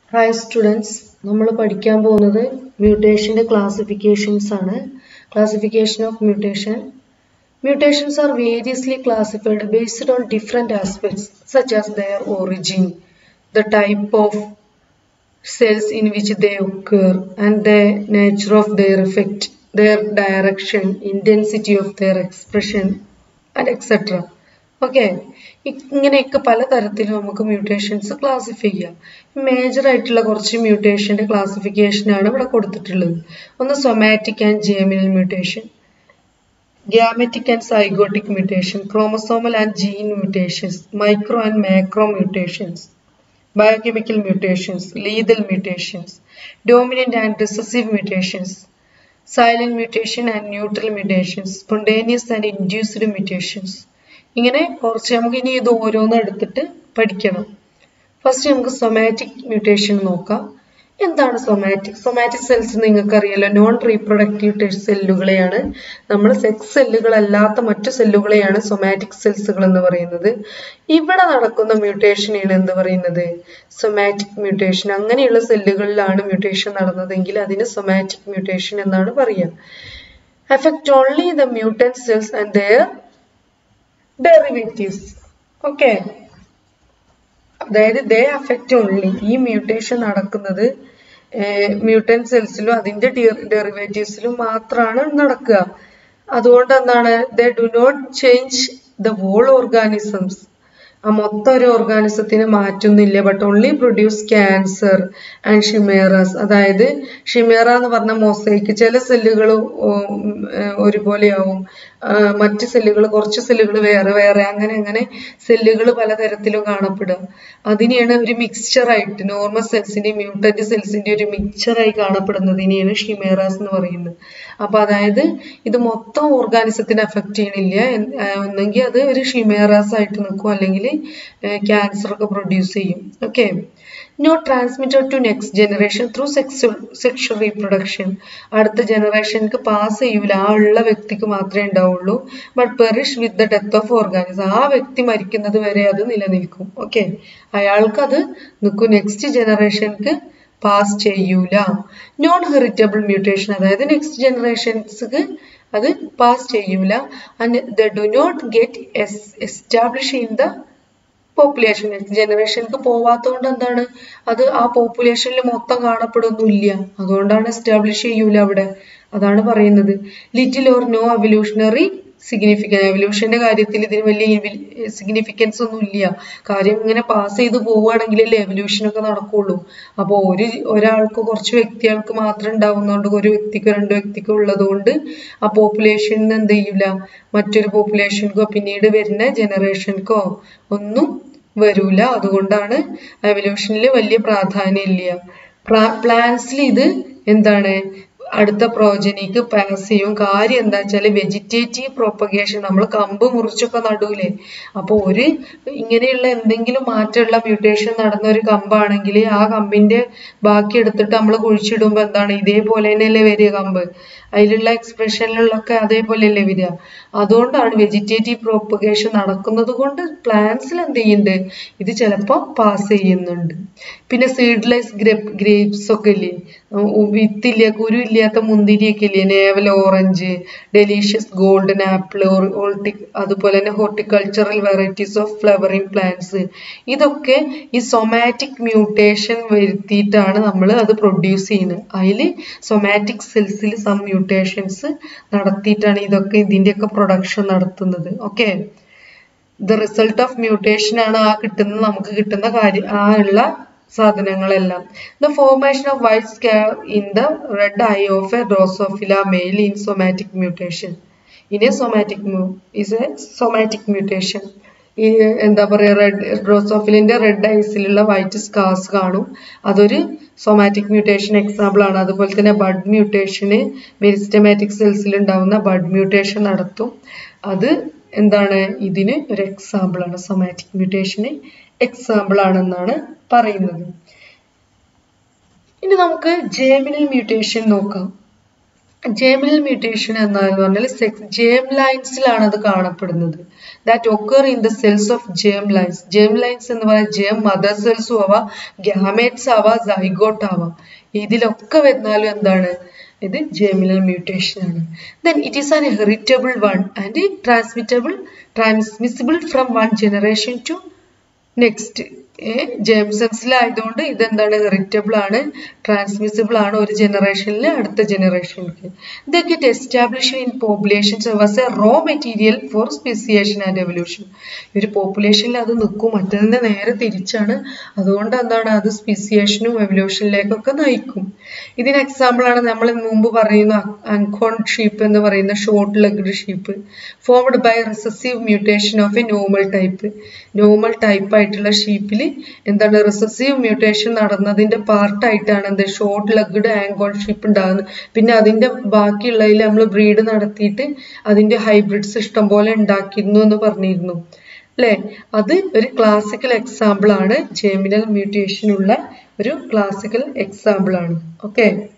Hi students നമ്മൾ പഠിക്കാൻ പോകുന്നത് മ്യൂട്ടേഷൻ്റെ ക്ലാസിഫിക്കേഷൻസ് ആണ് classification of mutation Mutations are variously classified based on different aspects such as their origin, the type of cells in which they occur, and the nature of their effect, their direction, intensity of their expression, and etc. Okay ഇങ്ങനെയൊക്കെ പല തരത്തിൽ നമുക്ക് mutations classify ചെയ്യാം major ആയിട്ടുള്ള കുറച്ച് മ്യൂട്ടേഷൻ്റെ ക്ലാസിഫിക്കേഷനാണ് ഇവിടെ കൊടുത്തിട്ടുള്ളത് ഒന്ന് somatic and germinal mutation gametic and zygotic mutation, chromosomal and gene mutations, micro and macro mutations, biochemical mutations, lethal mutations, dominant and recessive mutations, silent mutation and neutral mutations, spontaneous and induced mutations. ഇങ്ങനെ കുറച്ച് നമുക്ക് ഇനി ഇത് ഓരോന്നും എടുത്തിട്ട് പഠിക്കണം first നമുക്ക് somatic mutation നോക്കാം എന്താണ് സൊമാറ്റിക് സൊമാറ്റിക് സെൽസ് നിങ്ങൾക്ക് അറിയാലോ നോൺ റീപ്രൊഡക്റ്റീവ് സെല്ലുകളെയാണ് നമ്മൾ സെക്സ് സെല്ലുകളല്ലാത്ത മറ്റു സെല്ലുകളെയാണ് സൊമാറ്റിക് സെൽസുകൾ എന്ന് പറയുന്നത് ഇവിടെ നടക്കുന്ന മ്യൂട്ടേഷനെയാണ് എന്ത് പറയുന്നത് സൊമാറ്റിക് മ്യൂട്ടേഷൻ അങ്ങനെയുള്ള സെല്ലുകളിലാണ് മ്യൂട്ടേഷൻ നടന്നതെങ്കിൽ അതിന് സൊമാറ്റിക് മ്യൂട്ടേഷൻ എന്നാണ് പറയുക affect only the mutant cells and their derivatives okay അതായത് ദേ അഫക്റ്റ് ഓൺലി ഈ മ്യൂട്ടേഷൻ നടക്കുന്നത് മ്യൂട്ടൻ സെൽസിലും അതിന്റെ ഡെറിവേറ്റീവ്സിലും മാത്രമാണ് നടക്കുക അതുകൊണ്ട് എന്താണ് they do not change the whole organisms ആ മൊത്തം ഒരു ഓർഗാനിസത്തിന് മാറ്റുന്നില്ല but only produce cancer and chimeras അതായത് ഷിമേറ എന്ന് പറഞ്ഞ മൊസൈക്ക് ചില സെല്ലുകൾ ഒരുപോലെയാവും മറ്റ് സെല്ലുകൾ കുറച്ച് സെല്ലുകൾ വേറെ വേറെ അങ്ങനെ അങ്ങനെ സെല്ലുകൾ പലതരത്തിലും കാണപ്പെടുക അതിനെയാണ് ഒരു മിക്സ്ചർ ആയിട്ട് നോർമൽ സെൽസിന്റെ മ്യൂട്ടന്റ് സെൽസിന്റെ ഒരു മിക്സ്ചറായി കാണപ്പെടുന്നതിനെയാണ് ഷിമേറാസ് എന്ന് പറയുന്നത് അപ്പൊ അതായത് ഇത് മൊത്തം ഓർഗാനിസത്തിന് അഫക്റ്റ് ചെയ്യണില്ല ഒന്നെങ്കിൽ അത് ഒരു ഷിമേറാസ് ആയിട്ട് നിൽക്കും അല്ലെങ്കിൽ ക്യാൻസർ ഒക്കെ പ്രൊഡ്യൂസ് ചെയ്യും okay no transmitted to next generation through sex sexual reproduction അടുത്ത ജനറേഷൻക്ക് പാസ് ചെയ്യൂല ആ ഉള്ള വ്യക്തിക്ക് മാത്രമേ ഉണ്ടാവുള്ളൂ but perish with the death of organism ആ വ്യക്തി മരിക്കുന്നത് വരെ അത് നിലനിൽക്കും ഓക്കെ അയാൾക്ക് അത് നിൽക്കും നെക്സ്റ്റ് ജനറേഷൻക്ക് പാസ് ചെയ്യൂല നോൺ ഹെറിറ്റബിൾ മ്യൂട്ടേഷൻ അതായത് നെക്സ്റ്റ് ജനറേഷൻസ്ക്ക് അത് പാസ് ചെയ്യൂല and they do not get establish in the population next ജനറേഷനിലേക്ക് പോവാത്തതുകൊണ്ട് എന്താണ് അത് ആ പോപ്പുലേഷനിൽ മൊത്തം കാണപ്പെടുന്നില്ല അതുകൊണ്ടാണ് എസ്റ്റാബ്ലിഷ് ചെയ്യൂല അവിടെ അതാണ് പറയുന്നത് little or no evolutionary significance എവല്യൂഷന്റെ കാര്യത്തിൽ ഇതിന് വലിയ സിഗ്നിഫിക്കൻസ് ഒന്നും ഇല്ല കാര്യം ഇങ്ങനെ പാസ് ചെയ്ത് പോവുകയാണെങ്കിലല്ലേ എവല്യൂഷൻ ഒക്കെ നടക്കുള്ളൂ അപ്പോൾ ഒരു ഒരാൾക്ക് കുറച്ച് വ്യക്തികൾക്ക് മാത്രം ഉണ്ടാവുന്നതുകൊണ്ട് ഒരു വ്യക്തിക്കോ രണ്ട് വ്യക്തിക്കോ ഉള്ളതുകൊണ്ട് ആ പോപ്പുലേഷനിൽ എന്ത് ചെയ്യില്ല മറ്റൊരു പോപ്പുലേഷൻക്കോ പിന്നീട് വരുന്ന ജനറേഷൻക്കോ ഒന്നും വരൂല അതുകൊണ്ടാണ് എവല്യൂഷനിൽ വലിയ പ്രാധാന്യം ഇല്ല പ്ലാന്റ്സിൽ ഇത് എന്താണ് അടുത്ത പ്രോജനിക്ക് പാസ് ചെയ്യും കാര്യം എന്താ വെച്ചാല് വെജിറ്റേറ്റീവ് പ്രൊപ്പഗേഷൻ നമ്മൾ കമ്പ് മുറിച്ചൊക്കെ നടൂലേ അപ്പൊ ഒരു ഇങ്ങനെയുള്ള എന്തെങ്കിലും മാറ്റമുള്ള മ്യൂട്ടേഷൻ നടന്ന ഒരു കമ്പാണെങ്കിൽ ആ കമ്പിന്റെ ബാക്കി എടുത്തിട്ട് നമ്മൾ കുഴിച്ചിടുമ്പോ എന്താണ് ഇതേപോലെ തന്നെയല്ലേ വരിക കമ്പ് അതിലുള്ള എക്സ്പ്രഷനിലൊക്കെ അതേപോലെയല്ലേ വരിക അതുകൊണ്ടാണ് വെജിറ്റേറ്റീവ് പ്രൊപ്പഗേഷൻ നടക്കുന്നത് കൊണ്ട് പ്ലാന്റ്സിൽ എന്ത് ചെയ്യുന്നുണ്ട് ഇത് ചിലപ്പോൾ പാസ് ചെയ്യുന്നുണ്ട് പിന്നെ സീഡ്ലെസ് ഗ്രേപ്പ് ഗ്രേപ്സ് ഒക്കെ ഇല്ലേ വിത്തില്ല കുരു ഇല്ലാത്ത മുന്തിരിയൊക്കെ ഇല്ലേ navel orange delicious golden apple ഹോർട്ടി അതുപോലെ തന്നെ horticultural varieties of flowering plants ഇതൊക്കെ ഈ സൊമാറ്റിക് മ്യൂട്ടേഷൻ വരുത്തിയിട്ടാണ് നമ്മൾ അത് പ്രൊഡ്യൂസ് ചെയ്യുന്നത് അതിൽ സൊമാറ്റിക് സെൽസിൽ സം മ്യൂട്ടേഷൻസ് നടത്തിയിട്ടാണ് ഇതൊക്കെ ഇതിൻ്റെയൊക്കെ പ്രൊഡക്ഷൻ നടത്തുന്നത് okay the result of mutation ആണ് ആ കിട്ടുന്ന നമുക്ക് കിട്ടുന്ന കാര്യം ആ ഉള്ള സാധനങ്ങളെല്ലാം the formation of white scar in the red eye of a Drosophila male in somatic mutation in a somatic is a somatic mutation ഈ എന്താ പറയുക റെഡ് ഡ്രോസോഫിലിന്റെ റെഡ് ഐസിലുള്ള വൈറ്റ് സ്കാർസ് കാണും അതൊരു സൊമാറ്റിക് മ്യൂട്ടേഷൻ എക്സാമ്പിൾ ആണ് അതുപോലെ തന്നെ ബഡ് മ്യൂട്ടേഷന് മെരിസ്റ്റമാറ്റിക് സെൽസിൽ ഉണ്ടാവുന്ന ബഡ് മ്യൂട്ടേഷൻ നടത്തും അത് എന്താണ് ഇതിന് ഒരു എക്സാമ്പിൾ ആണ് സൊമാറ്റിക് മ്യൂട്ടേഷന് എക്സാമ്പിൾ ആണെന്നാണ് പറയുന്നത് ഇനി നമുക്ക് ജേമിനൽ മ്യൂട്ടേഷൻ നോക്കാം ജേമിനൽ മ്യൂട്ടേഷൻ എന്നാൽ പറഞ്ഞാൽ സെക്സ് ജേം ലൈൻസിലാണ് അത് കാണപ്പെടുന്നത് that occur in the cells of germ lines germ lines എന്ന് പറയാൻ ജേം മദർ സെൽസും ആവാം ഗ്യാമേറ്റ്സ് ആവാം സൈഗോട്ട് ആവാം ഇതിലൊക്കെ വരുന്നാലും എന്താണ് ഇത് ജേമിനൽ മ്യൂട്ടേഷൻ ആണ് then it is an heritable one and transmittable transmissible from one generation to next ജെംസെൻസിലായതുകൊണ്ട് ഇതെന്താണ് ഹെറിറ്റബിൾ ആണ് ട്രാൻസ്മിസിബിൾ ആണ് ഒരു ജനറേഷനിൽ അടുത്ത ജനറേഷനിലേക്ക് they get establish in populations was a raw material for speciation and evolution ഒരു പോപ്പുലേഷനിൽ അത് നിൽക്കും മറ്റതിന്റെ നേരെ തിരിച്ചാണ് അതുകൊണ്ട് എന്താണ് അത് സ്പെസിയേഷനും എവല്യൂഷനിലേക്കൊക്കെ നയിക്കും ഇതിന് എക്സാമ്പിൾ ആണ് നമ്മൾ മുമ്പ് പറയുന്ന അൻകോൺ ഷീപ്പ് എന്ന് പറയുന്ന short legged sheep formed by recessive mutation of a normal type normal type ആയിട്ടുള്ള ഷീപ്പിൽ എന്താണ് റിസസീവ് മ്യൂട്ടേഷൻ നടന്നതിന്റെ പാർട്ടായിട്ടാണ് എന്ത് ഷോർട്ട് ലെഗ്ഡ് ആങ്കോൺ ഷീപ്പ് ഉണ്ടാകുന്നത് പിന്നെ അതിന്റെ ബാക്കിയുള്ളതിൽ നമ്മൾ ബ്രീഡ് നടത്തിയിട്ട് അതിന്റെ ഹൈബ്രിഡ്സ് ഇഷ്ടംപോലെ ഉണ്ടാക്കിയിരുന്നു എന്ന് പറഞ്ഞിരുന്നു അല്ലേ അത് ഒരു ക്ലാസിക്കൽ എക്സാമ്പിൾ ആണ് ജേമിനൽ മ്യൂട്ടേഷൻ ഉള്ള ഒരു ക്ലാസിക്കൽ എക്സാമ്പിൾ ആണ് ഓക്കെ